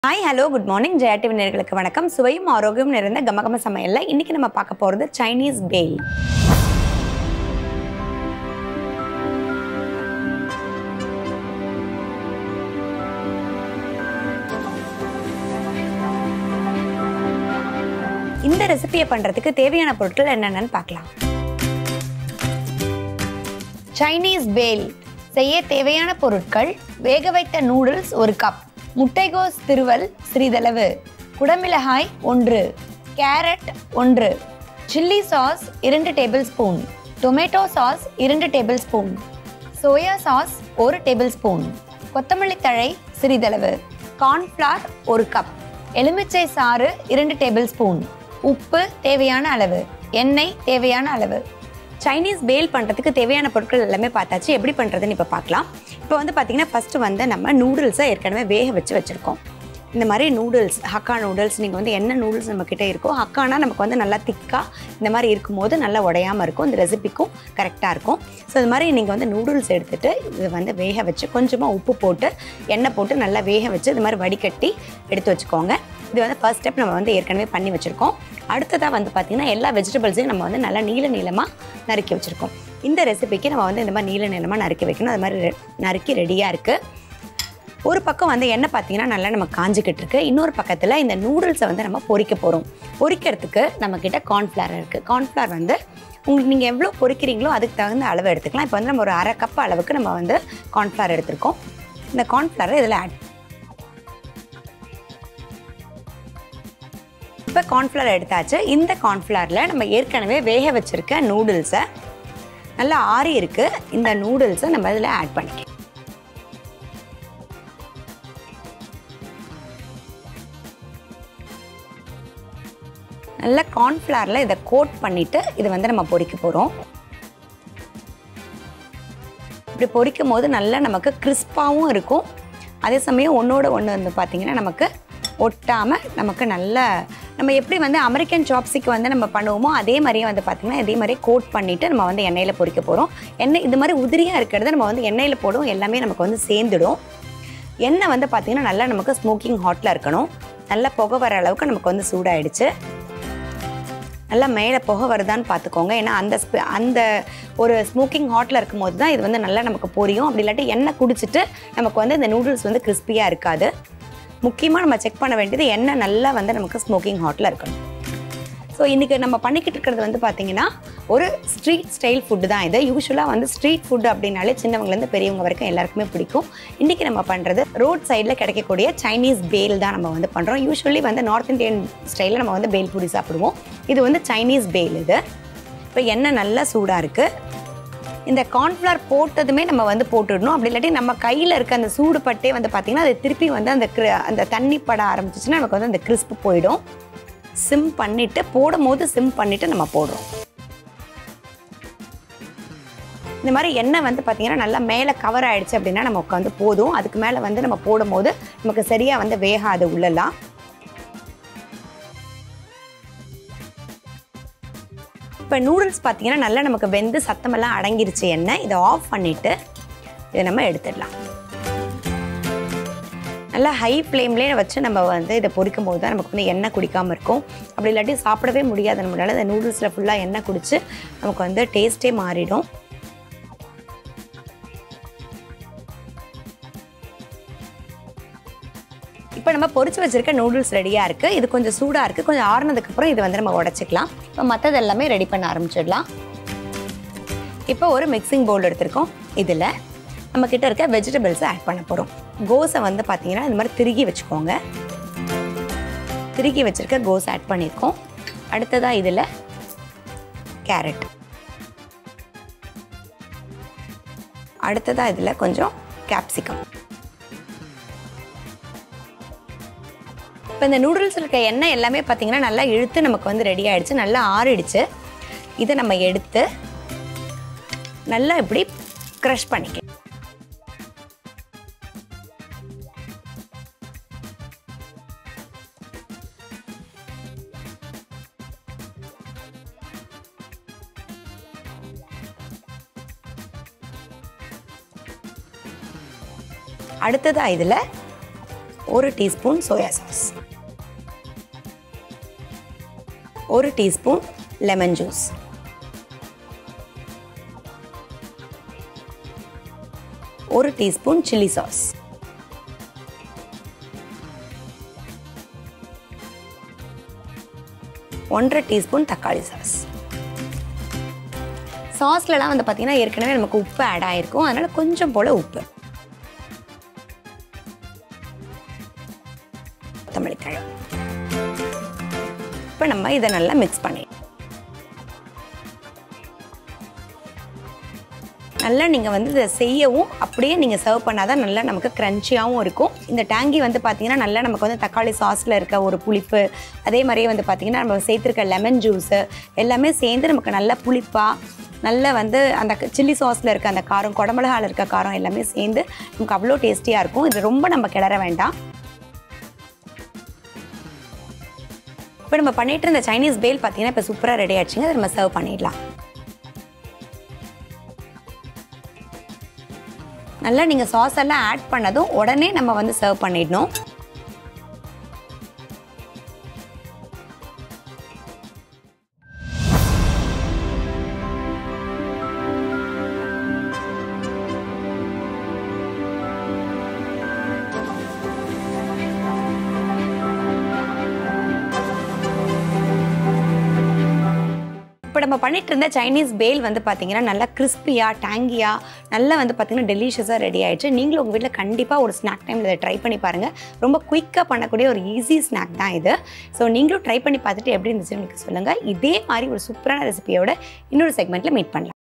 hi hello good morning Jaya TV நேர்களுக்கு வணக்கம் சுவையும் ஆரோக்கியம் நிறைந்த கமகம சமையல்ல இன்னைக்கு நம்ம பார்க்க போகிறது சைனீஸ் பேல் இந்த ரெசிபியை பண்ணுறதுக்கு தேவையான பொருட்கள் என்னென்னு பார்க்கலாம் சைனீஸ் பேல் செய்ய தேவையான பொருட்கள் வேக வைத்த நூடுல்ஸ் ஒரு கப் முட்டைகோஸ் திருவல் சிறிதளவு குடமிளகாய் ஒன்று கேரட் ஒன்று சில்லி சாஸ் இரண்டு டேபிள் ஸ்பூன் டொமேட்டோ சாஸ் இரண்டு டேபிள் ஸ்பூன் சோயா சாஸ் ஒரு டேபிள் ஸ்பூன் கொத்தமல்லி தழை சிறிதளவு கார்ன்ஃப்ளவர் ஒரு கப் எலுமிச்சை சாறு இரண்டு டேபிள் ஸ்பூன் உப்பு தேவையான அளவு எண்ணெய் தேவையான அளவு சைனீஸ் பேல் பண்ணுறதுக்கு தேவையான பொருட்கள் எல்லாமே பார்த்தாச்சு எப்படி பண்ணுறதுன்னு இப்போ பார்க்கலாம் இப்போ வந்து பார்த்தீங்கன்னா ஃபஸ்ட்டு வந்து நம்ம நூடுல்ஸை ஏற்கனவே வேக வச்சு வச்சுருக்கோம் இந்த மாதிரி நூடுல்ஸ் ஹக்கா நூடுல்ஸ் நீங்கள் வந்து என்ன நூடுல்ஸ் நம்மக்கிட்ட இருக்கோ ஹக்கானா நமக்கு வந்து நல்லா திக்காக இந்த மாதிரி இருக்கும்போது நல்லா உடையாமல் இருக்கும் இந்த ரெசிபிக்கும் கரெக்டாக இருக்கும் ஸோ இது மாதிரி நீங்கள் வந்து நூடுல்ஸ் எடுத்துகிட்டு இது வந்து வேக வச்சு கொஞ்சமாக உப்பு போட்டு எண்ணெய் போட்டு நல்லா வேக வச்சு இது மாதிரி வடிகட்டி எடுத்து வச்சுக்கோங்க இது வந்து ஃபர்ஸ்ட் ஸ்டெப் நம்ம வந்து ஏற்கனவே பண்ணி வச்சுருக்கோம் அடுத்ததாக வந்து பார்த்திங்கன்னா எல்லா வெஜிடபிள்ஸையும் நம்ம வந்து நல்லா நீல நீளமாக நறுக்கி வச்சுருக்கோம் இந்த ரெசிபிக்கு நம்ம வந்து இந்த மாதிரி நீல நீளமாக நறுக்கி வைக்கணும் அது மாதிரி ரெ- நறுக்கி ரெடியாக இருக்குது ஒரு பக்கம் வந்து எண்ணெய் பார்த்தீங்கன்னா நல்லா நம்ம காஞ்சிக்கிட்டு இருக்கு இன்னொரு பக்கத்தில் இந்த நூடுல்ஸை வந்து நம்ம பொரிக்க போகிறோம் பொரிக்கிறதுக்கு நம்மக்கிட்ட கார்ன்ஃப்ளவர் இருக்குது கார்ன்ஃப்ளவர் வந்து உங்களுக்கு நீங்கள் எவ்வளோ பொரிக்கிறீங்களோ அதுக்கு தகுந்த அளவு எடுத்துக்கலாம் இப்போ வந்து நம்ம ஒரு அரை கப் அளவுக்கு நம்ம வந்து கார்ன்ஃப்ளவர் எடுத்திருக்கோம் இந்த கார்ன்ஃப்ளவரை இதில் ஆட் இப்போ கார்ன்ஃப்ளவர் எடுத்தாச்சு இந்த கார்ன்ஃப்ளவரில் நம்ம ஏற்கனவே வேக வச்சுருக்க நூடுல்ஸை நல்லா ஆறி இருக்கு இந்த நூடுல்ஸை நம்ம இதில் ஆட் பண்ணிக்கலாம் நல்லா கார்ன்ஃப்ளவரில் இதை கோட் பண்ணிவிட்டு இது வந்து நம்ம பொரிக்க போகிறோம் இப்படி பொரிக்கும் போது நல்லா நமக்கு கிறிஸ்பாகவும் இருக்கும் அதே சமயம் ஒன்றோட ஒன்று வந்து பார்த்திங்கன்னா நமக்கு ஒட்டாமல் நமக்கு நல்ல நம்ம எப்படி வந்து அமெரிக்கன் சாப்ஸிக்கு வந்து நம்ம பண்ணுவோமோ அதே மாதிரியே வந்து பார்த்திங்கன்னா இதே மாதிரியே கோட் பண்ணிவிட்டு நம்ம வந்து எண்ணெயில் பொரிக்க போகிறோம் எண்ணெய் இது மாதிரி உதிரியாக இருக்கிறத நம்ம வந்து எண்ணெயில் போடுவோம் எல்லாமே நமக்கு வந்து சேர்ந்துடும் எண்ணெய் வந்து பார்த்திங்கன்னா நல்லா நமக்கு ஸ்மோக்கிங் ஹாட்டில் இருக்கணும் நல்லா புகை வர அளவுக்கு நமக்கு வந்து சூடாயிடுச்சு நல்லா மேலே புகை வருதான்னு பார்த்துக்கோங்க ஏன்னா அந்த ஸ்ப- அந்த ஒரு ஸ்மோக்கிங் ஹாட்டில் இருக்கும்போது தான் இது வந்து நல்லா நமக்கு பொரியும் அப்படி இல்லாட்டி எண்ணெய் குடிச்சிட்டு நமக்கு வந்து இந்த நூடுல்ஸ் வந்து கிறிஸ்பியாக இருக்காது முக்கியமாக நம்ம செக் பண்ண வேண்டியது எண்ணெய் நல்லா வந்து நமக்கு ஸ்மோக்கிங் ஹாட்டில் இருக்கணும் ஸோ இன்றைக்கி நம்ம பண்ணிக்கிட்டு இருக்கிறது வந்து பார்த்தீங்கன்னா ஒரு ஸ்ட்ரீட் ஸ்டைல் ஃபுட்டு தான் இது யூஸ்வலாக வந்து ஸ்ட்ரீட் ஃபுட் அப்படின்னாலே சின்னவங்கலேருந்து பெரியவங்க வரைக்கும் எல்லாருக்குமே பிடிக்கும் இன்றைக்கி நம்ம பண்ணுறது ரோட் சைடில் கிடைக்கக்கூடிய சைனீஸ் பேல் தான் நம்ம வந்து பண்ணுறோம் யூஸ்வலி வந்து நார்த் இந்தியன் ஸ்டைலில் நம்ம வந்து பேல் பூரி சாப்பிடுவோம் இது வந்து சைனீஸ் பேல் இது இப்போ எண்ணெய் நல்லா சூடாக இருக்குது இந்த கார்ன்ஃப்ளவர் போட்டதுமே நம்ம வந்து போட்டுடணும் அப்படி இல்லாட்டி நம்ம கையில் இருக்க அந்த சூடு பட்டே வந்து பார்த்திங்கன்னா அது திருப்பி வந்து அந்த cri- அந்த தண்ணி பட ஆரம்பிச்சிச்சுன்னா நமக்கு வந்து அந்த கிறிஸ்ப் போயிடும் சிம் பண்ணிவிட்டு போடும் போது சிம் பண்ணிவிட்டு நம்ம போடுறோம் இந்த மாதிரி எண்ணெய் வந்து பார்த்திங்கன்னா நல்லா மேலே கவர் ஆயிடுச்சு அப்படின்னா நமக்கு வந்து போதும் அதுக்கு மேலே வந்து நம்ம போடும்போது நமக்கு சரியாக வந்து வேகாது உள்ளலாம் இப்போ நூடுல்ஸ் பார்த்தீங்கன்னா நல்லா நமக்கு வெந்து சத்தமெல்லாம் அடங்கிருச்சு எண்ணெய் இதை ஆஃப் பண்ணிவிட்டு இதை நம்ம எடுத்துடலாம் நல்லா ஹை ஃப்ளேம்லேயே வச்சு நம்ம வந்து இதை பொரிக்கும் போது தான் நமக்கு வந்து எண்ணெய் குடிக்காமல் இருக்கும் அப்படி இல்லாட்டி சாப்பிடவே முடியாது நம்மளால இந்த நூடுல்ஸில் ஃபுல்லாக எண்ணெய் குடிச்சு நமக்கு வந்து டேஸ்ட்டே மாறிடும் இப்போ நம்ம பொரிச்சு வச்சிருக்க நூடுல்ஸ் ரெடியாக இருக்குது இது கொஞ்சம் சூடாக இருக்குது கொஞ்சம் ஆறுனதுக்கப்புறம் இது வந்து நம்ம உடச்சிக்கலாம் இப்போ மற்றது எல்லாமே ரெடி பண்ண ஆரம்பிச்சிடலாம் இப்போ ஒரு மிக்சிங் பவுல் எடுத்திருக்கோம் இதில் நம்ம கிட்ட இருக்க வெஜிடபிள்ஸை ஆட் பண்ண போகிறோம் கோஸை வந்து பார்த்தீங்கன்னா இந்த மாதிரி திருகி வச்சுக்கோங்க திருகி வச்சிருக்க கோஸ் ஆட் பண்ணியிருக்கோம் அடுத்ததாக இதில் கேரட் அடுத்ததாக இதில் கொஞ்சம் கேப்சிகம் இப்போ இந்த நூடுல்ஸ் இருக்க எண்ணெய் எல்லாமே பார்த்தீங்கன்னா நல்லா இழுத்து நமக்கு வந்து ரெடி ஆயிடுச்சு நல்லா ஆறிடுச்சு இதை நம்ம எடுத்து நல்லா இப்படி க்ரஷ் பண்ணிக்கலாம் அடுத்ததாக இதில் ஒரு டீஸ்பூன் சோயா சாஸ் ஒரு டீஸ்பூன் லெமன் ஜூஸ் ஒரு டீஸ்பூன் சில்லி சாஸ் ஒன்றரை டீஸ்பூன் தக்காளி சாஸ் சாஸ்லலாம் வந்து பார்த்திங்கன்னா ஏற்கனவே நமக்கு உப்பு ஆட் ஆகிருக்கும் அதனால் கொஞ்சம் போல் உப்பு கொத்தமல்லி தழை இப்போ நம்ம இதை நல்லா மிக்ஸ் பண்ணி நல்லா நீங்கள் வந்து இதை செய்யவும் அப்படியே நீங்கள் சர்வ் பண்ணால் தான் நல்லா நமக்கு க்ரன்ச்சியாகவும் இருக்கும் இந்த டேங்கி வந்து பார்த்தீங்கன்னா நல்லா நமக்கு வந்து தக்காளி சாஸில் இருக்க ஒரு புளிப்பு அதே மாதிரியே வந்து பார்த்திங்கன்னா நம்ம சேர்த்துருக்க லெமன் ஜூஸு எல்லாமே சேர்ந்து நமக்கு நல்ல புளிப்பாக நல்ல வந்து அந்த சில்லி சாஸில் இருக்க அந்த காரம் குடமிளகாவில் இருக்க காரம் எல்லாமே சேர்ந்து நமக்கு அவ்வளோ டேஸ்டியாக இருக்கும் இது ரொம்ப நம்ம கிளற வேண்டாம் இப்போ நம்ம பண்ணிட்டு இருந்த சைனீஸ் பேல் பார்த்தீங்கன்னா இப்போ சூப்பராக ரெடி ஆயிடுச்சுங்க அதை நம்ம சர்வ் பண்ணிடலாம் நல்லா நீங்கள் சாஸ் எல்லாம் ஆட் பண்ணதும் உடனே நம்ம வந்து சர்வ் பண்ணிடணும் இப்போ நம்ம பண்ணிட்டு இருந்த சைனீஸ் பேல் வந்து பார்த்தீங்கன்னா நல்லா கிறிஸ்பியாக டேங்கியாக நல்லா வந்து பார்த்தீங்கன்னா டெலிஷியஸாக ரெடி ஆயிடுச்சு நீங்களும் உங்கள் வீட்டில் கண்டிப்பாக ஒரு ஸ்நாக் டைமில் இதை ட்ரை பண்ணி பாருங்கள் ரொம்ப குயிக்காக பண்ணக்கூடிய ஒரு ஈஸி ஸ்நாக் தான் இது ஸோ நீங்களும் ட்ரை பண்ணி பார்த்துட்டு எப்படி இருந்துச்சுன்னு எனக்கு சொல்லுங்கள் இதே மாதிரி ஒரு சூப்பரான ரெசிபியோட இன்னொரு செக்மெண்ட்டில் மீட் பண்ணலாம்